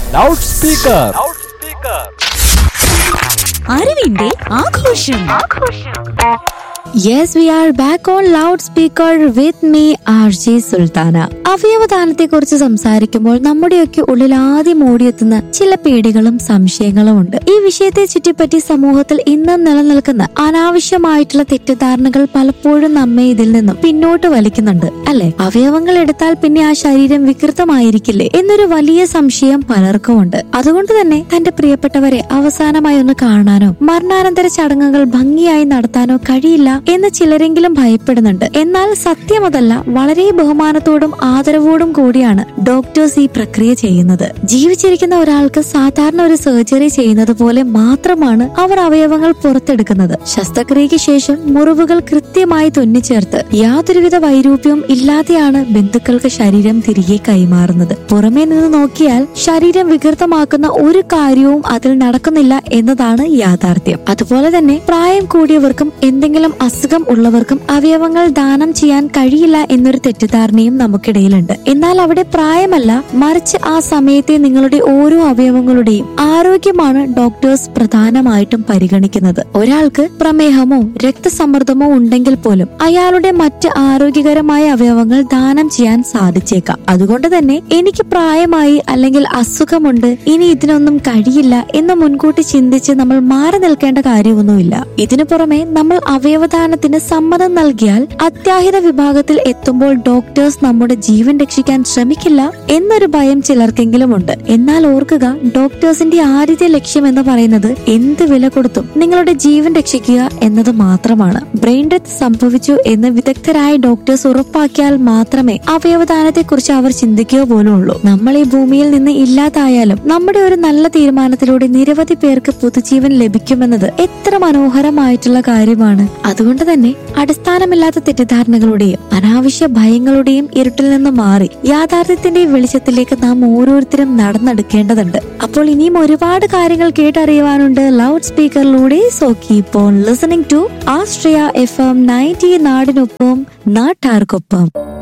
loud speaker അറിവിന്റെ ആഘോഷം yes we are back on loud speaker with me R J Sultana അവയവദാനത്തെ കുറിച്ച് സംസാരിക്കുമ്പോൾ നമ്മുടെയൊക്കെ ഉള്ളിൽ ആദ്യം ഓടിയെത്തുന്ന ചില പേടികളും സംശയങ്ങളും ഉണ്ട് ഈ വിഷയത്തെ ചുറ്റിപ്പറ്റി സമൂഹത്തിൽ ഇന്നും നിലനിൽക്കുന്ന അനാവശ്യമായിട്ടുള്ള തെറ്റിദ്ധാരണകൾ പലപ്പോഴും നമ്മെ ഇതിൽ നിന്നും പിന്നോട്ട് വലിക്കുന്നുണ്ട് അല്ലെ അവയവങ്ങൾ എടുത്താൽ പിന്നെ ആ ശരീരം വികൃതമായിരിക്കില്ലേ എന്നൊരു വലിയ സംശയം പലർക്കും ഉണ്ട് അതുകൊണ്ട് തന്നെ തന്റെ പ്രിയപ്പെട്ടവരെ അവസാനമായി ഒന്ന് കാണാനോ മരണാനന്തര ചടങ്ങുകൾ ഭംഗിയായി നടത്താനോ കഴിയില്ല എന്ന് ചിലരെങ്കിലും ഭയപ്പെടുന്നുണ്ട് എന്നാൽ സത്യം അതല്ല വളരെ ബഹുമാനത്തോടും ആദരവോടും കൂടിയാണ് ഡോക്ടേഴ്സ് ഈ പ്രക്രിയ ചെയ്യുന്നത് ജീവിച്ചിരിക്കുന്ന ഒരാൾക്ക് സാധാരണ ഒരു സർജറി ചെയ്യുന്നത് പോലെ മാത്രമാണ് അവർ അവയവങ്ങൾ പുറത്തെടുക്കുന്നത് ശസ്ത്രക്രിയയ്ക്ക് ശേഷം മുറിവുകൾ കൃത്യമായി തുന്നിച്ചേർത്ത് യാതൊരുവിധ വൈരൂപ്യവും ഇല്ലാതെയാണ് ബന്ധുക്കൾക്ക് ശരീരം തിരികെ കൈമാറുന്നത് പുറമേ നിന്ന് നോക്കിയാൽ ശരീരം വികൃതമാക്കുന്ന ഒരു കാര്യവും അതിൽ നടക്കുന്നില്ല എന്നതാണ് യാഥാർത്ഥ്യം അതുപോലെ തന്നെ പ്രായം കൂടിയവർക്കും എന്തെങ്കിലും അസുഖം ഉള്ളവർക്കും അവയവങ്ങൾ ദാനം ചെയ്യാൻ കഴിയില്ല എന്നൊരു തെറ്റിദ്ധാരണയും നമുക്കിടയിലുണ്ട് എന്നാൽ അവിടെ പ്രായമല്ല മറിച്ച് ആ സമയത്തെ നിങ്ങളുടെ ഓരോ അവയവങ്ങളുടെയും ആരോഗ്യമാണ് ഡോക്ടേഴ്സ് പ്രധാനമായിട്ടും പരിഗണിക്കുന്നത് ഒരാൾക്ക് പ്രമേഹമോ രക്തസമ്മർദ്ദമോ ഉണ്ടെങ്കിൽ പോലും അയാളുടെ മറ്റ് ആരോഗ്യകരമായ അവയവങ്ങൾ ദാനം ചെയ്യാൻ സാധിച്ചേക്കാം അതുകൊണ്ട് തന്നെ എനിക്ക് പ്രായമായി അല്ലെങ്കിൽ അസുഖമുണ്ട് ഇനി ഇതിനൊന്നും കഴിയില്ല എന്ന് മുൻകൂട്ടി ചിന്തിച്ച് നമ്മൾ മാറി നിൽക്കേണ്ട കാര്യമൊന്നുമില്ല ഇതിനു പുറമെ നമ്മൾ അവയവദാനത്തിന് സമ്മതം നൽകിയാൽ അത്യാഹിത വിഭാഗത്തിൽ എത്തുമ്പോൾ ഡോക്ടേഴ്സ് നമ്മുടെ ജീവൻ രക്ഷിക്കാൻ ശ്രമിക്കില്ല എന്നൊരു ഭയം ചിലർക്കെങ്കിലും ഉണ്ട് എന്നാൽ ഓർക്കുക ഡോക്ടേഴ്സിന്റെ ആദ്യത്തെ ലക്ഷ്യം എന്ന് പറയുന്നത് എന്ത് വില കൊടുത്തും നിങ്ങളുടെ ജീവൻ രക്ഷിക്കുക എന്നത് മാത്രമാണ് ബ്രെയിൻ ഡെത്ത് സംഭവിച്ചു എന്ന് വിദഗ്ധരായ ഡോക്ടേഴ്സ് ഉറപ്പാക്കിയാൽ മാത്രമേ അവയവദാനത്തെ കുറിച്ച് അവർ ചിന്തിക്കുക പോലും ഉള്ളൂ നമ്മൾ ഈ ഭൂമിയിൽ നിന്ന് ഇല്ലാതായാലും നമ്മുടെ ഒരു നല്ല തീരുമാനത്തിലൂടെ നിരവധി പേർക്ക് പുതുജീവൻ ലഭിക്കുമെന്നത് എത്ര മനോഹരമായിട്ടുള്ള കാര്യമാണ് അതുകൊണ്ട് തന്നെ അടിസ്ഥാനമില്ലാത്ത തെറ്റിദ്ധാരണകളുടെയും അനാവശ്യ ഭയങ്ങളുടെയും ഇരുട്ടിൽ നിന്ന് മാറി യാഥാർത്ഥ്യത്തിന്റെ വെളിച്ചത്തിലേക്ക് നാം ഓരോരുത്തരും നടന്നെടുക്കേണ്ടതുണ്ട് അപ്പോൾ ഇനിയും ഒരുപാട് കാര്യങ്ങൾ കേട്ടറിയുവാനുണ്ട് ലൗഡ് സ്പീക്കറിലൂടെ so keep on listening to ആസ്ട്രിയ എഫ് എം നയൻറ്റി നാടിനൊപ്പം നാട്ടാർക്കൊപ്പം